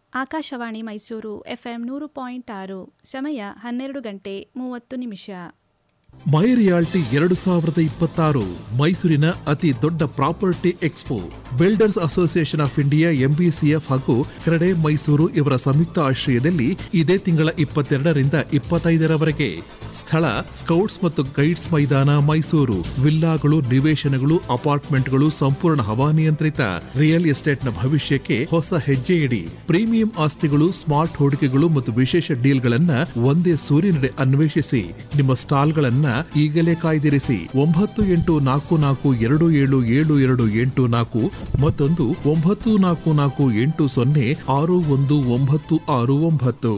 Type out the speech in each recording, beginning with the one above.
Akashvani Mysuru FM ನೂರು point ಆರು ಸಮಯ ಹನ್ನೆರಡು ಗಂಟೆ ಮೂವತ್ತು ನಿಮಿಷ ಮೈ ರಿಯಾಲ್ಟಿ ಎರಡು ಸಾವಿರದ ಇಪ್ಪತ್ತಾರು ಮೈಸೂರಿನ ಅತಿ ದೊಡ್ಡ property expo builders association of India MBCF ಹಾಗೂ ಕ್ರೆಡೆ ಮೈಸೂರು ಇವರ ಸಂಯುಕ್ತ ಆಶ್ರಯದಲ್ಲಿ ಇದೇ ತಿಂಗಳ ಇಪ್ಪತ್ತೆರಡರಿಂದ ಇಪ್ಪತ್ತೈದರವರೆಗೆ ಸ್ಥಳ ಸ್ಕೌಟ್ಸ್ ಮತ್ತು ಗೈಡ್ಸ್ ಮೈದಾನ ಮೈಸೂರು ವಿಲ್ಲಾಗಳು ನಿವೇಶನಗಳು ಅಪಾರ್ಟ್ಮೆಂಟ್ಗಳು ಸಂಪೂರ್ಣ ಹವಾನಿಯಂತ್ರಿತ ರಿಯಲ್ ಎಸ್ಟೇಟ್ನ ಭವಿಷ್ಯಕ್ಕೆ ಹೊಸ ಹೆಜ್ಜೆ ಇಡಿ ಪ್ರೀಮಿಯಂ ಆಸ್ತಿಗಳು ಸ್ಮಾರ್ಟ್ ಹೂಡಿಕೆಗಳು ಮತ್ತು ವಿಶೇಷ ಡೀಲ್ಗಳನ್ನ ಒಂದೇ ಸೂರಿನಡೆ ಅನ್ವೇಷಿಸಿ ನಿಮ್ಮ ಸ್ಟಾಲ್ಗಳನ್ನ ಈಗಲೇ ಕಾಯ್ದಿರಿಸಿ ಒಂಬತ್ತು ಎಂಟು ನಾಲ್ಕು ನಾಲ್ಕು ಎರಡು ಏಳು ಏಳು ಎರಡು ಎಂಟು ನಾಲ್ಕು ಮತ್ತೊಂದು ಒಂಬತ್ತು ನಾಲ್ಕು ನಾಲ್ಕು ಎಂಟು ಸೊನ್ನೆ ಆರು ಒಂದು ಒಂಬತ್ತು ಆರು ಒಂಬತ್ತು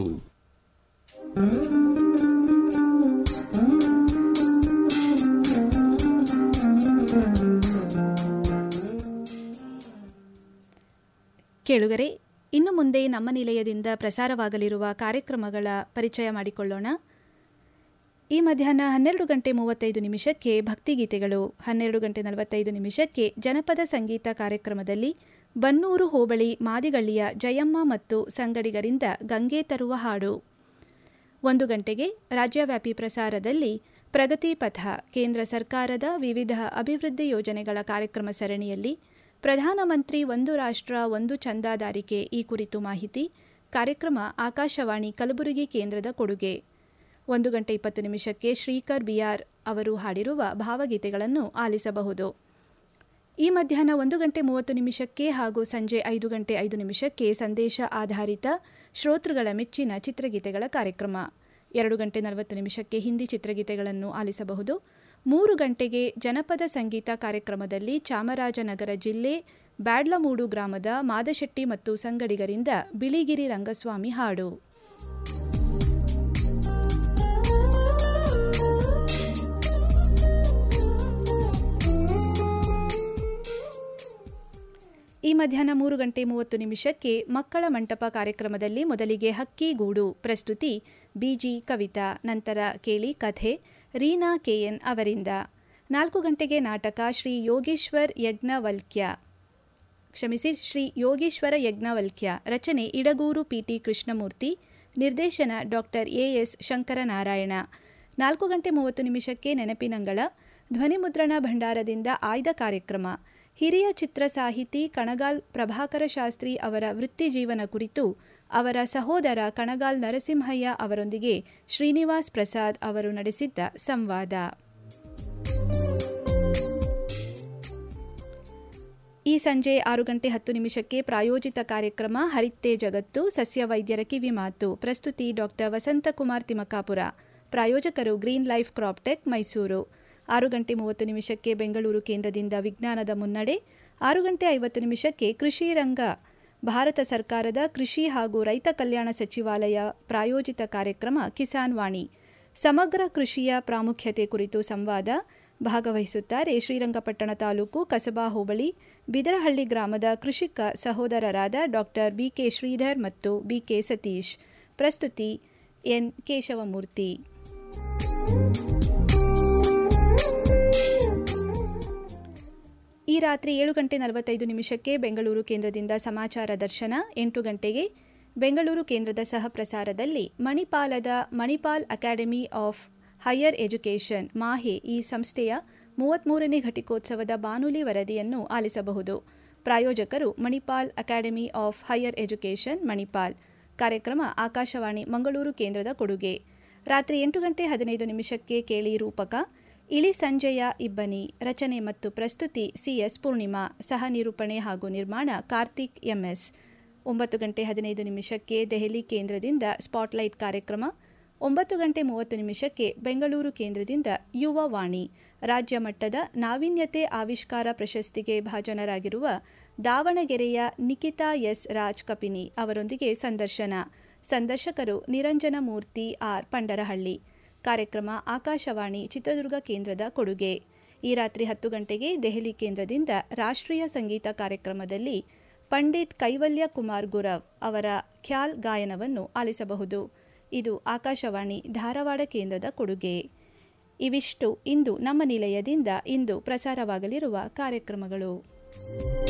ಕೇಳುಗರೆ ಇನ್ನು ಮುಂದೆ ನಮ್ಮ ನಿಲಯದಿಂದ ಪ್ರಸಾರವಾಗಲಿರುವ ಕಾರ್ಯಕ್ರಮಗಳ ಪರಿಚಯ ಮಾಡಿಕೊಳ್ಳೋಣ ಈ ಮಧ್ಯಾಹ್ನ ಹನ್ನೆರಡು ಗಂಟೆ ಮೂವತ್ತೈದು ನಿಮಿಷಕ್ಕೆ ಭಕ್ತಿಗೀತೆಗಳು ಹನ್ನೆರಡು ಗಂಟೆ ನಲವತ್ತೈದು ನಿಮಿಷಕ್ಕೆ ಜನಪದ ಸಂಗೀತ ಕಾರ್ಯಕ್ರಮದಲ್ಲಿ ಬನ್ನೂರು ಹೋಬಳಿ ಮಾದಿಗಳ್ಳಿಯ ಜಯಮ್ಮ ಮತ್ತು ಸಂಗಡಿಗರಿಂದ ಗಂಗೆ ತರುವ ಹಾಡು ಒಂದು ಗಂಟೆಗೆ ರಾಜ್ಯವ್ಯಾಪಿ ಪ್ರಸಾರದಲ್ಲಿ ಪ್ರಗತಿ ಪಥ ಕೇಂದ್ರ ಸರ್ಕಾರದ ವಿವಿಧ ಅಭಿವೃದ್ಧಿ ಯೋಜನೆಗಳ ಕಾರ್ಯಕ್ರಮ ಸರಣಿಯಲ್ಲಿ ಪ್ರಧಾನಮಂತ್ರಿ ಒಂದು ರಾಷ್ಟ್ರ ಒಂದು ಚಂದಾದಾರಿಕೆ ಈ ಕುರಿತು ಮಾಹಿತಿ ಕಾರ್ಯಕ್ರಮ ಆಕಾಶವಾಣಿ ಕಲಬುರಗಿ ಕೇಂದ್ರದ ಕೊಡುಗೆ ಒಂದು ಗಂಟೆ ಇಪ್ಪತ್ತು ನಿಮಿಷಕ್ಕೆ ಶ್ರೀಕರ್ ಬಿಆರ್ ಅವರು ಹಾಡಿರುವ ಭಾವಗೀತೆಗಳನ್ನು ಆಲಿಸಬಹುದು ಈ ಮಧ್ಯಾಹ್ನ ಒಂದು ಗಂಟೆ ಮೂವತ್ತು ನಿಮಿಷಕ್ಕೆ ಹಾಗೂ ಸಂಜೆ ಐದು ಗಂಟೆ ಐದು ನಿಮಿಷಕ್ಕೆ ಸಂದೇಶ ಆಧಾರಿತ ಶ್ರೋತೃಗಳ ಮೆಚ್ಚಿನ ಚಿತ್ರಗೀತೆಗಳ ಕಾರ್ಯಕ್ರಮ ಎರಡು ಗಂಟೆ ನಲವತ್ತು ನಿಮಿಷಕ್ಕೆ ಹಿಂದಿ ಚಿತ್ರಗೀತೆಗಳನ್ನು ಆಲಿಸಬಹುದು ಮೂರು ಗಂಟೆಗೆ ಜನಪದ ಸಂಗೀತ ಕಾರ್ಯಕ್ರಮದಲ್ಲಿ ಚಾಮರಾಜನಗರ ಜಿಲ್ಲೆ ಬ್ಯಾಡ್ಲಮೂಡು ಗ್ರಾಮದ ಮಾದಶೆಟ್ಟಿ ಮತ್ತು ಸಂಗಡಿಗರಿಂದ ಬಿಳಿಗಿರಿ ರಂಗಸ್ವಾಮಿ ಹಾಡು ಈ ಮಧ್ಯಾಹ್ನ ಮೂರು ಗಂಟೆ ಮೂವತ್ತು ನಿಮಿಷಕ್ಕೆ ಮಕ್ಕಳ ಮಂಟಪ ಕಾರ್ಯಕ್ರಮದಲ್ಲಿ ಮೊದಲಿಗೆ ಹಕ್ಕಿ ಗೂಡು ಪ್ರಸ್ತುತಿ ಬಿಜಿ ಕವಿತಾ ನಂತರ ಕೇಳಿ ಕಥೆ ರೀನಾ ಕೆಎನ್ ಅವರಿಂದ ನಾಲ್ಕು ಗಂಟೆಗೆ ನಾಟಕ ಶ್ರೀ ಯೋಗೇಶ್ವರ್ ಯಜ್ಞವಲ್ಕ್ಯ ಕ್ಷಮಿಸಿ ಶ್ರೀ ಯೋಗೇಶ್ವರ ಯಜ್ಞವಲ್ಕ್ಯ ರಚನೆ ಇಡಗೂರು ಪಿಟಿ ಕೃಷ್ಣಮೂರ್ತಿ ನಿರ್ದೇಶನ ಡಾಕ್ಟರ್ ಎಎಸ್ ಶಂಕರನಾರಾಯಣ ನಾಲ್ಕು ಗಂಟೆ ಮೂವತ್ತು ನಿಮಿಷಕ್ಕೆ ನೆನಪಿನಂಗಳ ಧ್ವನಿಮುದ್ರಣ ಭಂಡಾರದಿಂದ ಆಯ್ದ ಕಾರ್ಯಕ್ರಮ ಹಿರಿಯ ಚಿತ್ರ ಸಾಹಿತಿ ಕಣಗಾಲ್ ಪ್ರಭಾಕರ ಶಾಸ್ತ್ರಿ ಅವರ ವೃತ್ತಿ ಜೀವನ ಕುರಿತು ಅವರ ಸಹೋದರ ಕಣಗಾಲ್ ನರಸಿಂಹಯ್ಯ ಅವರೊಂದಿಗೆ ಶ್ರೀನಿವಾಸ್ ಪ್ರಸಾದ್ ಅವರು ನಡೆಸಿದ್ದ ಸಂವಾದ ಈ ಸಂಜೆ ಆರು ಗಂಟೆ ಹತ್ತು ನಿಮಿಷಕ್ಕೆ ಪ್ರಾಯೋಜಿತ ಕಾರ್ಯಕ್ರಮ ಹರಿತ್ತೆ ಜಗತ್ತು ಸಸ್ಯ ವೈದ್ಯರ ಕಿವಿಮಾತು ಪ್ರಸ್ತುತಿ ಡಾಕ್ಟರ್ ವಸಂತಕುಮಾರ್ ತಿಮಕಾಪುರ ಪ್ರಾಯೋಜಕರು ಗ್ರೀನ್ ಲೈಫ್ ಕ್ರಾಪ್ಟೆಕ್ ಮೈಸೂರು ಆರು ಗಂಟೆ ಮೂವತ್ತು ನಿಮಿಷಕ್ಕೆ ಬೆಂಗಳೂರು ಕೇಂದ್ರದಿಂದ ವಿಜ್ಞಾನದ ಮುನ್ನಡೆ ಆರು ಗಂಟೆ ಐವತ್ತು ನಿಮಿಷಕ್ಕೆ ಕೃಷಿ ರಂಗ ಭಾರತ ಸರ್ಕಾರದ ಕೃಷಿ ಹಾಗೂ ರೈತ ಕಲ್ಯಾಣ ಸಚಿವಾಲಯ ಪ್ರಾಯೋಜಿತ ಕಾರ್ಯಕ್ರಮ ಕಿಸಾನ್ ವಾಣಿ ಸಮಗ್ರ ಕೃಷಿಯ ಪ್ರಾಮುಖ್ಯತೆ ಕುರಿತು ಸಂವಾದ ಭಾಗವಹಿಸುತ್ತಾರೆ ಶ್ರೀರಂಗಪಟ್ಟಣ ತಾಲೂಕು ಕಸಬಾ ಹೋಬಳಿ ಬಿದರಹಳ್ಳಿ ಗ್ರಾಮದ ಕೃಷಿಕ ಸಹೋದರರಾದ ಡಾಕ್ಟರ್ ಬಿಕೆ ಶ್ರೀಧರ್ ಮತ್ತು ಬಿಕೆ ಸತೀಶ್ ಪ್ರಸ್ತುತಿ ಎನ್ ಕೇಶವಮೂರ್ತಿ ಈ ರಾತ್ರಿ ಏಳು ಗಂಟೆ ನಲವತ್ತೈದು ನಿಮಿಷಕ್ಕೆ ಬೆಂಗಳೂರು ಕೇಂದ್ರದಿಂದ ಸಮಾಚಾರ ದರ್ಶನ ಎಂಟು ಗಂಟೆಗೆ ಬೆಂಗಳೂರು ಕೇಂದ್ರದ ಸಹ ಪ್ರಸಾರದಲ್ಲಿ ಮಣಿಪಾಲದ Manipal academy of higher education MAHE ಈ ಸಂಸ್ಥೆಯ ಮೂವತ್ಮೂರನೇ ಘಟಿಕೋತ್ಸವದ ಬಾನುಲಿ ವರದಿಯನ್ನು ಆಲಿಸಬಹುದು ಪ್ರಾಯೋಜಕರು Manipal academy of higher education Manipal ಕಾರ್ಯಕ್ರಮ ಆಕಾಶವಾಣಿ ಮಂಗಳೂರು ಕೇಂದ್ರದ ಕೊಡುಗೆ ರಾತ್ರಿ ಎಂಟು ಗಂಟೆ ಹದಿನೈದು ನಿಮಿಷಕ್ಕೆ ಕೇಳಿ ರೂಪಕ ಇಳಿ ಸಂಜೆಯ ಇಬ್ಬನಿ ರಚನೆ ಮತ್ತು ಪ್ರಸ್ತುತಿ ಸಿಎಸ್ ಪೂರ್ಣಿಮಾ ಸಹ ನಿರೂಪಣೆ ಹಾಗೂ ನಿರ್ಮಾಣ ಕಾರ್ತಿಕ್ ಎಂಎಸ್ ಒಂಬತ್ತು ಗಂಟೆ ಹದಿನೈದು ನಿಮಿಷಕ್ಕೆ ದೆಹಲಿ ಕೇಂದ್ರದಿಂದ ಸ್ಪಾಟ್ಲೈಟ್ ಕಾರ್ಯಕ್ರಮ ಒಂಬತ್ತು ಗಂಟೆ ಮೂವತ್ತು ನಿಮಿಷಕ್ಕೆ ಬೆಂಗಳೂರು ಕೇಂದ್ರದಿಂದ ಯುವ ವಾಣಿ ರಾಜ್ಯ ಮಟ್ಟದ ನಾವೀನ್ಯತೆ ಆವಿಷ್ಕಾರ ಪ್ರಶಸ್ತಿಗೆ ಭಾಜನರಾಗಿರುವ ದಾವಣಗೆರೆಯ ನಿಖಿತಾ ಎಸ್ ರಾಜ್ ಕಪಿನಿ ಅವರೊಂದಿಗೆ ಸಂದರ್ಶನ ಸಂದರ್ಶಕರು ನಿರಂಜನ ಮೂರ್ತಿ ಆರ್ ಪಂಡರಹಳ್ಳಿ ಕಾರ್ಯಕ್ರಮ ಆಕಾಶವಾಣಿ ಚಿತ್ರದುರ್ಗ ಕೇಂದ್ರದ ಕೊಡುಗೆ ಈ ರಾತ್ರಿ ಹತ್ತು ಗಂಟೆಗೆ ದೆಹಲಿ ಕೇಂದ್ರದಿಂದ ರಾಷ್ಟ್ರೀಯ ಸಂಗೀತ ಕಾರ್ಯಕ್ರಮದಲ್ಲಿ ಪಂಡಿತ್ ಕೈವಲ್ಯ ಕುಮಾರ್ ಗುರವ್ ಅವರ ಖ್ಯಾಲ್ ಗಾಯನವನ್ನು ಆಲಿಸಬಹುದು ಇದು ಆಕಾಶವಾಣಿ ಧಾರವಾಡ ಕೇಂದ್ರದ ಕೊಡುಗೆ ಇವಿಷ್ಟು ಇಂದು ನಮ್ಮ ನಿಲಯದಿಂದ ಇಂದು ಪ್ರಸಾರವಾಗಲಿರುವ ಕಾರ್ಯಕ್ರಮಗಳು